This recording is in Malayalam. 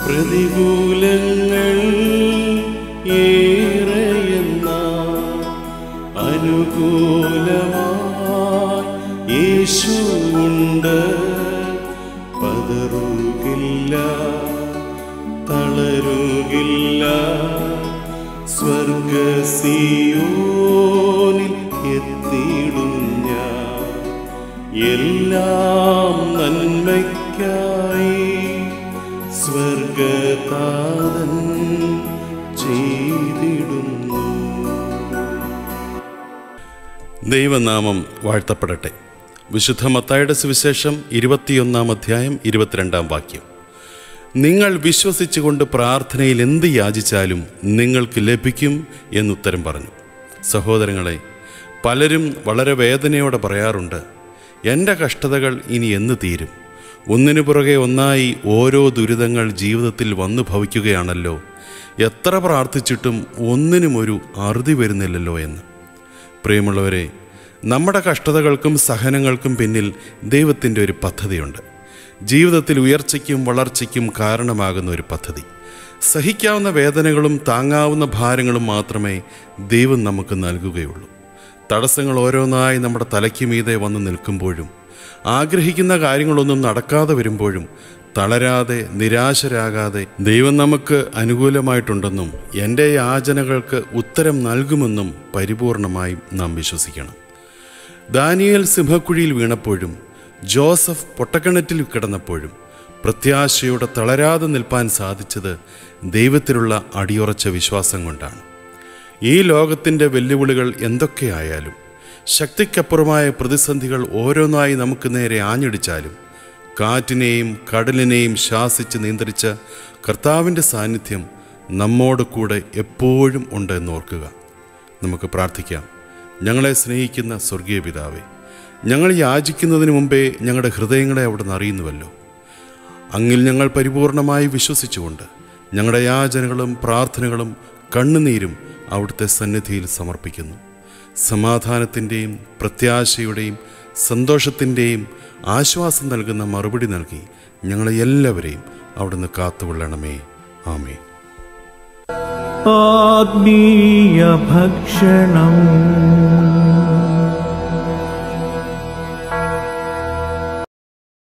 പ്രതികൂലങ്ങൾ ഏറെയെന്ന അനുകൂലമായി യേശുണ്ട് പതറുകില്ല തളരുകില്ല സ്വർഗസിയോനിൽ എത്തിയിടും ഞാൻ എല്ലാം നന്മയ്ക്കായി സ്വർഗതാതൻ ചെയ്തിടുന്നു ദൈവനാമം വാഴ്ത്തപ്പെടട്ടെ വിശുദ്ധ മത്തായുടെ സുവിശേഷം ഇരുപത്തിയൊന്നാം അധ്യായം ഇരുപത്തിരണ്ടാം വാക്യം നിങ്ങൾ വിശ്വസിച്ചുകൊണ്ട് പ്രാർത്ഥനയിൽ എന്ത് യാചിച്ചാലും നിങ്ങൾക്ക് ലഭിക്കും എന്നുത്തരം പറഞ്ഞു സഹോദരങ്ങളെ പലരും വളരെ വേദനയോടെ പറയാറുണ്ട് എൻ്റെ കഷ്ടതകൾ ഇനി എന്ന് തീരും ഒന്നിനു പുറകെ ഒന്നായി ഓരോ ദുരിതങ്ങൾ ജീവിതത്തിൽ വന്നു ഭവിക്കുകയാണല്ലോ എത്ര പ്രാർത്ഥിച്ചിട്ടും ഒന്നിനും ഒരു അറുതി വരുന്നില്ലല്ലോ എന്ന് പ്രിയമുള്ളവരെ നമ്മുടെ കഷ്ടതകൾക്കും സഹനങ്ങൾക്കും പിന്നിൽ ദൈവത്തിൻ്റെ ഒരു പദ്ധതിയുണ്ട് ജീവിതത്തിൽ ഉയർച്ചയ്ക്കും വളർച്ചയ്ക്കും കാരണമാകുന്ന ഒരു പദ്ധതി സഹിക്കാവുന്ന വേദനകളും താങ്ങാവുന്ന ഭാരങ്ങളും മാത്രമേ ദൈവം നമുക്ക് നൽകുകയുള്ളൂ തടസ്സങ്ങൾ ഓരോന്നായി നമ്മുടെ തലയ്ക്ക് മീതെ വന്ന് നിൽക്കുമ്പോഴും ആഗ്രഹിക്കുന്ന കാര്യങ്ങളൊന്നും നടക്കാതെ വരുമ്പോഴും തളരാതെ നിരാശരാകാതെ ദൈവം നമുക്ക് അനുകൂലമായിട്ടുണ്ടെന്നും എൻ്റെ യാചനകൾക്ക് ഉത്തരം നൽകുമെന്നും പരിപൂർണമായും നാം വിശ്വസിക്കണം ദാനിയേൽ സിംഹക്കുഴിയിൽ വീണപ്പോഴും ജോസഫ് പൊട്ടക്കിണറ്റിൽ കിടന്നപ്പോഴും പ്രത്യാശയോടെ തളരാതെ നിൽപ്പാൻ സാധിച്ചത് ദൈവത്തിലുള്ള അടിയുറച്ച വിശ്വാസം കൊണ്ടാണ് ഈ ലോകത്തിൻ്റെ വെല്ലുവിളികൾ എന്തൊക്കെയായാലും ശക്തിക്കപ്പുറമായ പ്രതിസന്ധികൾ ഓരോന്നായി നമുക്ക് നേരെ ആഞ്ഞടിച്ചാലും കാറ്റിനെയും കടലിനെയും ശാസിച്ച് നിയന്ത്രിച്ച കർത്താവിൻ്റെ സാന്നിധ്യം നമ്മോട് കൂടെ എപ്പോഴും ഉണ്ട് എന്നോർക്കുക നമുക്ക് പ്രാർത്ഥിക്കാം ഞങ്ങളെ സ്നേഹിക്കുന്ന സ്വർഗീയ പിതാവേ ഞങ്ങൾ യാചിക്കുന്നതിന് മുമ്പേ ഞങ്ങളുടെ ഹൃദയങ്ങളെ അവിടുന്ന് അറിയുന്നുവല്ലോ അങ്ങിൽ ഞങ്ങൾ പരിപൂർണമായി വിശ്വസിച്ചുകൊണ്ട് ഞങ്ങളുടെ യാചനകളും പ്രാർത്ഥനകളും കണ്ണുനീരും അവിടുത്തെ സന്നിധിയിൽ സമർപ്പിക്കുന്നു സമാധാനത്തിൻ്റെയും പ്രത്യാശയുടെയും സന്തോഷത്തിൻ്റെയും ആശ്വാസം നൽകുന്ന മറുപടി നൽകി ഞങ്ങളെ എല്ലാവരെയും അവിടുന്ന് കാത്തുകൊള്ളണമേ ആമേ ആത്മീയ ഭക്ഷണം